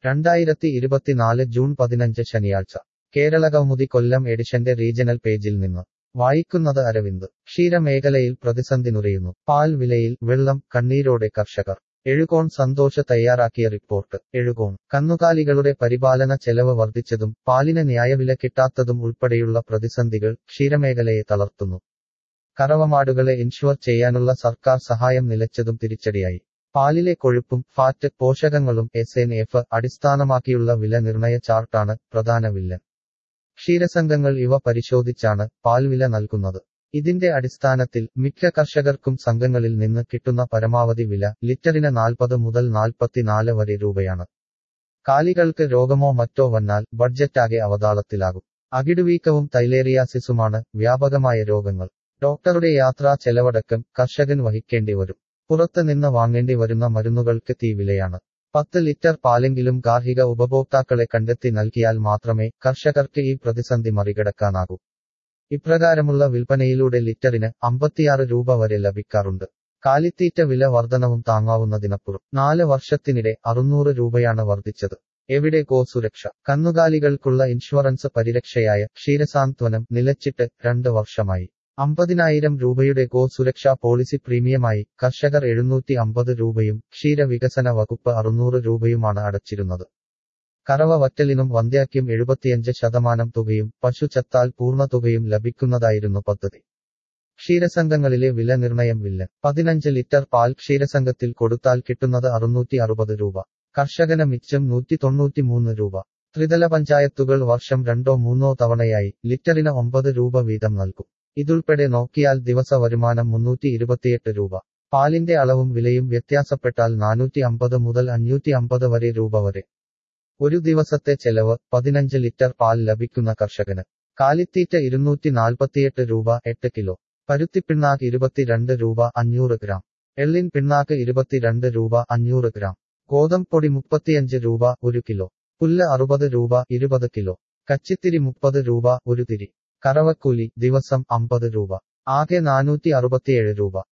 രണ്ടായിരത്തി ഇരുപത്തിനാല് ജൂൺ പതിനഞ്ച് ശനിയാഴ്ച കേരളകൗമുദി കൊല്ലം എഡിഷന്റെ റീജണൽ പേജിൽ നിന്ന് വായിക്കുന്നത് അരവിന്ദ് ക്ഷീരമേഖലയിൽ പ്രതിസന്ധി നുരയുന്നു പാൽ വിലയിൽ വെള്ളം കണ്ണീരോടെ കർഷകർ എഴുകോൺ സന്തോഷ് തയ്യാറാക്കിയ റിപ്പോർട്ട് എഴുകോൺ കന്നുകാലികളുടെ പരിപാലന ചെലവ് വർദ്ധിച്ചതും പാലിന് ന്യായവില കിട്ടാത്തതും ഉൾപ്പെടെയുള്ള പ്രതിസന്ധികൾ ക്ഷീരമേഖലയെ തളർത്തുന്നു കറവമാടുകളെ ഇൻഷുർ ചെയ്യാനുള്ള സർക്കാർ സഹായം നിലച്ചതും തിരിച്ചടിയായി പാലിലെ കൊഴുപ്പും ഫാറ്റ് പോഷകങ്ങളും എസ് എൻ എഫ് അടിസ്ഥാനമാക്കിയുള്ള വില നിർണയ ചാർട്ടാണ് പ്രധാന വില്ലൻ ക്ഷീരസംഘങ്ങൾ ഇവ പരിശോധിച്ചാണ് പാൽവില നൽകുന്നത് ഇതിന്റെ അടിസ്ഥാനത്തിൽ മിക്ക കർഷകർക്കും സംഘങ്ങളിൽ നിന്ന് കിട്ടുന്ന പരമാവധി വില ലിറ്ററിന് നാൽപ്പത് മുതൽ നാൽപ്പത്തിനാല് വരെ രൂപയാണ് കാലികൾക്ക് രോഗമോ മറ്റോ വന്നാൽ ബഡ്ജറ്റാകെ അവതാളത്തിലാകും അകിടുവീക്കവും തൈലേറിയാസിസുമാണ് വ്യാപകമായ രോഗങ്ങൾ ഡോക്ടറുടെ യാത്രാ ചെലവടക്കം കർഷകൻ വഹിക്കേണ്ടി വരും പുറത്ത് നിന്ന് വാങ്ങേണ്ടി വരുന്ന മരുന്നുകൾക്ക് തീ വിലയാണ് പത്ത് ലിറ്റർ പാലെങ്കിലും ഗാർഹിക ഉപഭോക്താക്കളെ കണ്ടെത്തി നൽകിയാൽ മാത്രമേ കർഷകർക്ക് ഈ പ്രതിസന്ധി മറികടക്കാനാകൂ ഇപ്രകാരമുള്ള വിൽപ്പനയിലൂടെ ലിറ്ററിന് അമ്പത്തിയാറ് രൂപ വരെ ലഭിക്കാറുണ്ട് കാലിത്തീറ്റ വില വർധനവും താങ്ങാവുന്നതിനപ്പുറം നാല് വർഷത്തിനിടെ അറുന്നൂറ് രൂപയാണ് വർദ്ധിച്ചത് എവിടെ ഗോ സുരക്ഷ കന്നുകാലികൾക്കുള്ള ഇൻഷുറൻസ് പരിരക്ഷയായ ക്ഷീരസാന്ത്വനം നിലച്ചിട്ട് രണ്ട് വർഷമായി അമ്പതിനായിരം രൂപയുടെ ഗോ സുരക്ഷാ പോളിസി പ്രീമിയമായി കർഷകർ എഴുന്നൂറ്റി അമ്പത് രൂപയും ക്ഷീരവികസന വകുപ്പ് അറുന്നൂറ് രൂപയുമാണ് അടച്ചിരുന്നത് കറവ വറ്റലിനും വന്ധ്യാക്കും എഴുപത്തിയഞ്ച് ശതമാനം തുകയും പശു ചത്താൽ പൂർണ്ണ തുകയും ലഭിക്കുന്നതായിരുന്നു പദ്ധതി ക്ഷീരസംഘങ്ങളിലെ വില നിർണയം വില്ലൻ പതിനഞ്ച് ലിറ്റർ പാൽ ക്ഷീരസംഘത്തിൽ കൊടുത്താൽ കിട്ടുന്നത് അറുന്നൂറ്റി അറുപത് രൂപ കർഷകന് മിച്ചം നൂറ്റി തൊണ്ണൂറ്റിമൂന്ന് രൂപ ത്രിതല പഞ്ചായത്തുകൾ വർഷം രണ്ടോ മൂന്നോ തവണയായി ലിറ്ററിന് ഒമ്പത് രൂപ വീതം നൽകും ഇതുൾപ്പെടെ നോക്കിയാൽ ദിവസ വരുമാനം മുന്നൂറ്റി ഇരുപത്തിയെട്ട് രൂപ പാലിന്റെ അളവും വിലയും വ്യത്യാസപ്പെട്ടാൽ നാനൂറ്റി അമ്പത് മുതൽ അഞ്ഞൂറ്റി അമ്പത് വരെ രൂപ വരെ ഒരു ദിവസത്തെ ചെലവ് പതിനഞ്ച് ലിറ്റർ പാൽ ലഭിക്കുന്ന കർഷകന് കാലിത്തീറ്റ ഇരുന്നൂറ്റി നാൽപ്പത്തിയെട്ട് രൂപ എട്ട് കിലോ പരുത്തിപ്പിണ്ണാക്ക് ഇരുപത്തിരണ്ട് രൂപ അഞ്ഞൂറ് ഗ്രാം എള്ളിൻ പിണ്ണാക്ക് ഇരുപത്തിരണ്ട് രൂപ അഞ്ഞൂറ് ഗ്രാം ഗോതമ്പൊടി മുപ്പത്തിയഞ്ച് രൂപ ഒരു കിലോ പുല്ല് അറുപത് രൂപ ഇരുപത് കിലോ കച്ചിത്തിരി മുപ്പത് രൂപ ഒരു തിരി കറവക്കൂലി ദിവസം അമ്പത് രൂപ ആകെ നാനൂറ്റി അറുപത്തിയേഴ് രൂപ